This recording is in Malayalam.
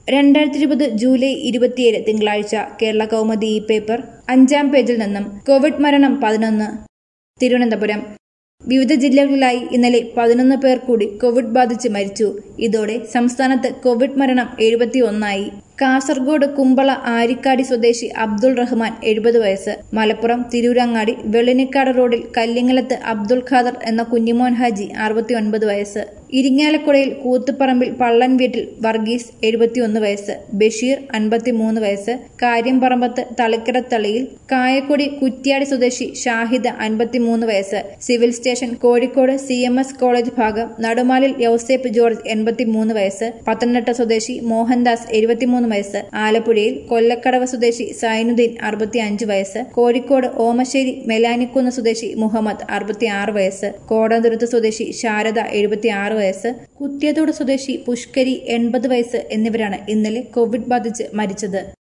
രണ്ടായിരത്തി ഇരുപത് ജൂലൈ ഇരുപത്തിയേഴ് തിങ്കളാഴ്ച കേരള കൗമുദി ഈ പേപ്പർ അഞ്ചാം പേജിൽ നിന്നും കോവിഡ് മരണം പതിനൊന്ന് തിരുവനന്തപുരം വിവിധ ജില്ലകളിലായി ഇന്നലെ പതിനൊന്ന് പേർ കൂടി കോവിഡ് ബാധിച്ച് മരിച്ചു ഇതോടെ സംസ്ഥാനത്ത് കോവിഡ് മരണം എഴുപത്തി ഒന്നായി കാസർഗോഡ് കുമ്പള ആരിക്കാടി സ്വദേശി അബ്ദുൾ റഹ്മാൻ എഴുപത് വയസ്സ് മലപ്പുറം തിരൂരങ്ങാടി വെള്ളിനിക്കാട് റോഡിൽ കല്ലിങ്ങലത്ത് അബ്ദുൾ ഖാദർ എന്ന കുഞ്ഞിമോൻ ഹാജി അറുപത്തി ഒൻപത് വയസ്സ് ഇരിങ്ങാലക്കുടയിൽ കൂത്തുപറമ്പിൽ പള്ളൻ വീട്ടിൽ വർഗീസ് എഴുപത്തിയൊന്ന് വയസ്സ് ബഷീർ അൻപത്തിമൂന്ന് വയസ്സ് കാര്യംപറമ്പത്ത് തളിക്കരത്തളിയിൽ കായക്കൊടി കുറ്റ്യാടി സ്വദേശി ഷാഹിദ അൻപത്തിമൂന്ന് വയസ്സ് civil station Kozhikode C M S college ഭാഗം നടുമാലിൽ യൗസേപ്പ് ജോർജ് എൺപത്തിമൂന്ന് വയസ്സ് പത്തനംതിട്ട സ്വദേശി മോഹൻദാസ് എഴുപത്തിമൂന്ന് വയസ്സ് ആലപ്പുഴയിൽ കൊല്ലക്കടവ് സ്വദേശി സൈനുദ്ദീൻ അറുപത്തിയഞ്ച് വയസ്സ് കോഴിക്കോട് ഓമശ്ശേരി മെലാനിക്കുന്ന് സ്വദേശി മുഹമ്മദ് അറുപത്തിയാറ് വയസ്സ് കോടന്തുരുത്ത് സ്വദേശി ശാരദ എഴുപത്തിയാറ് വയസ്സ് കുത്തിയതോട് സ്വദേശി പുഷ്കരി എൺപത് വയസ്സ് എന്നിവരാണ് ഇന്നലെ കോവിഡ് ബാധിച്ച് മരിച്ചത്